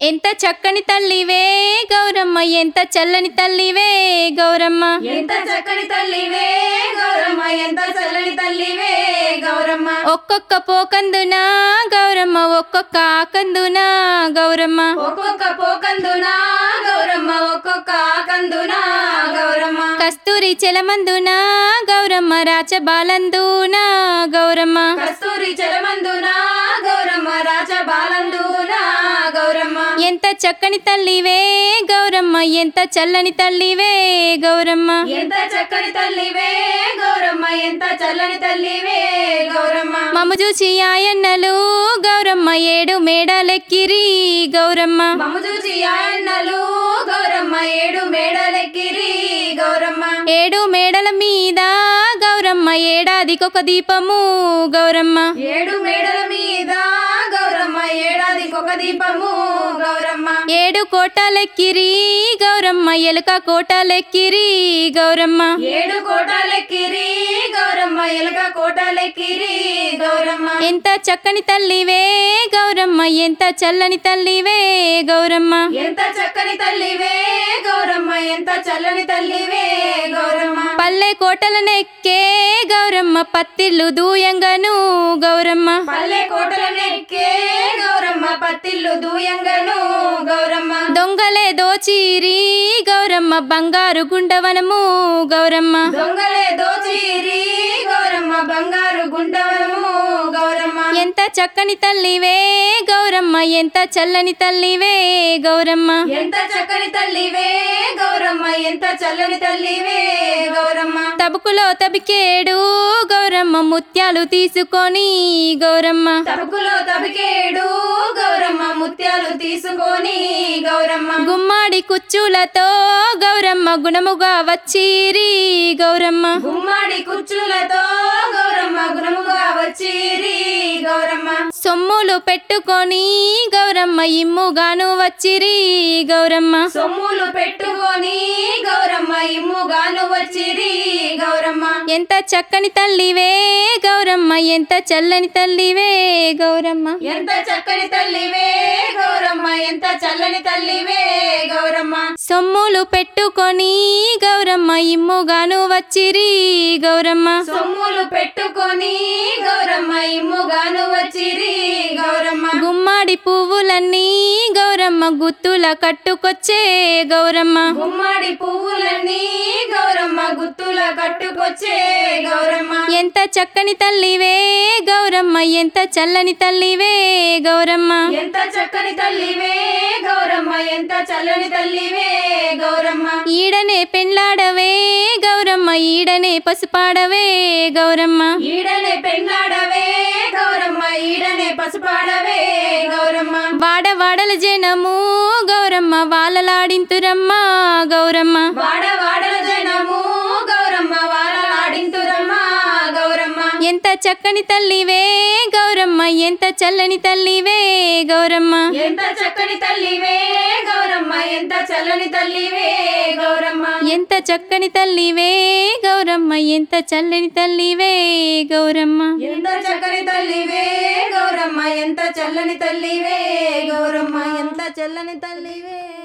ఎంత చక్కని తల్లివే గౌరమ్మ ఎంత చల్లని తల్లివే గౌరమ్మ ఎంత చక్కని తల్లివే గౌరమ్మ ఎంత చల్లని తల్లివే గౌరమ్మ ఒక్కొక్క పోకందున గౌరమ్మ ఒక్కొక్క ఆకందున గౌరమ్మ ఒక్కొక్క పోకందున గౌరమ్మ ఒక్కొక్క ఆకందున గౌరమ్మ కస్తూరి చెలమందున గౌరమ్మ రాచబాలందున గౌరమ్మ కస్తూరి చలమందున గౌరమ్మ రాజ బాలందున గౌరమ్మ ఎంత చక్కని తల్లివే గౌరమ్మ ఎంత చల్లని తల్లివే గౌరమ్మ ఎంత చక్కని తల్లివే గౌరమ్మ ఎంత చల్లని తల్లివే గౌరమ్మ మమ్ము చూచి ఆయన్నలు గౌరమ్మ ఏడు మేడలెక్కిరి గౌరమ్మ మమ్ము చూసి ఆయన్నలు గౌరమ్మ ఏడు మేడలెక్కిరి గౌరమ్మ ఏడు మేడల మీద గౌరమ్మ ఏడాదికొక దీపము గౌరమ్మ ఏడు మేడల మీద గౌరమ్మ ఏడాదికొక దీపము గౌరమ్మ ఏడు కోటలెక్కిరి గౌరమ్మ ఎలుక కోటలెక్కిరి గౌరమ్మ ఏడు కోటలెక్కిరి గౌరమ్మ ఎలక కోటలెక్కిరి గౌరమ్మ ఎంత చక్కని తల్లివే గౌరమ్మ ఎంత చల్లని తల్లివే గౌరమ్మ ఎంత చక్కని తల్లివే గౌరమ్మ ఎంత చల్లని తల్లివే గౌరమ్మ పల్లె కోటలనెక్కే గౌరమ్మ పత్తిళ్ళు దూయంగను గౌరమ్మ పల్లె కోటలనెక్కే గౌరమ్మ పత్తిల్లు దూయంగను గౌరమ్మ దొంగలే దోచిరి గౌరమ్మ బంగారు గుండవనము గౌరమ్మ దొంగలే దోచిరి గౌరమ్మ బంగారు గుండవనము గౌరమ్మ ఎంత చక్కని తల్లివే గౌరమ్మ ఎంత చల్లని తల్లివే గౌరమ్మ ఎంత చక్కని తల్లివే గౌరమ్మ ఎంత చల్లని తల్లివే గౌరమ్మ తబుకులో తబికేడు గౌరమ్మ ముత్యాలు తీసుకొని గౌరమ్మ తబుకులో తబికేడు గౌరమ్మ ముత్యాలు తీసుకొని గౌరమ్మ గుమ్మాడి కుచ్చులతో గౌరమ్మ గుణముగా వచ్చిరి గౌరమ్మ గుమ్మడి కుచ్చులతో గౌరమ్మ గుణముగా వచ్చిరి గౌరమ్మ సొమ్ములు పెట్టుకొని గౌరమ్మ ఇమ్ముగాను వచ్చిరి గౌరమ్మ సొమ్ములు పెట్టుకొని గౌరమ్మ ఇమ్ముగాను వచ్చిరి గౌరమ్మ ఎంత చక్కని తల్లివే గౌరమ్మ ఎంత చల్లని తల్లివే గౌరమ్మ ఎంత చక్కని తల్లివే గౌరమ్మ ఎంత చల్లని తల్లివే గౌరమ్మ సొమ్ములు పెట్టుకొని గౌరమ్మ ఇమ్ముగాను వచ్చిరి గౌరమ్మ సొమ్ములు పెట్టుకొని గౌరమ్మ ఇమ్ముగాను వచ్చిరి గౌరమ్మ గుమ్మాడి పువ్వులన్నీ గౌరమ్మ గుత్తుల కట్టుకొచ్చే గౌరమ్మ గుమ్మడి పువ్వులన్నీ గౌరమ్మ గుత్తుల కట్టుకొచ్చే గౌరమ్మ ఎంత చక్కని తల్లివే గౌరమ్మ ఎంత చల్లని తల్లివే గౌరమ్మ ఎంత చక్కని తల్లివే గౌరమ్మ ఎంత చల్లని తల్లివే గౌరమ్మ ఈడనే పెండ్లాడవే గౌరమ్మ ఈడనే పసుపాడవే గౌరమ్మ ఈడనే పెంగాడవే గౌరమ్మ ఈడనే పసుపాడవే గౌరమ్మ వాడవాడల జనము గౌరమ్మ వాళ్ళలాడింతురమ్మ గౌరమ్మ వాడ వాడల జనము గౌరమ్మ వాళ్ళలాడింతురమ్మ గౌరమ్మ ఎంత చక్కని తల్లివే గౌరమ్మ ఎంత చల్లని తల్లివే గౌరమ్మ ఎంత చక్కని తల్లివే గౌరమ్మ ఎంత చల్లని తల్లివే గౌరమ్మ ఎంత చక్కని తల్లివే గౌరమ్మ ఎంత చల్లని తల్లివే గౌరమ్మ ఎంత చక్కని తల్లివే గౌరమ్మ ఎంత చల్లని తల్లివే గౌరమ్మ ఎంత చల్లని తల్లివే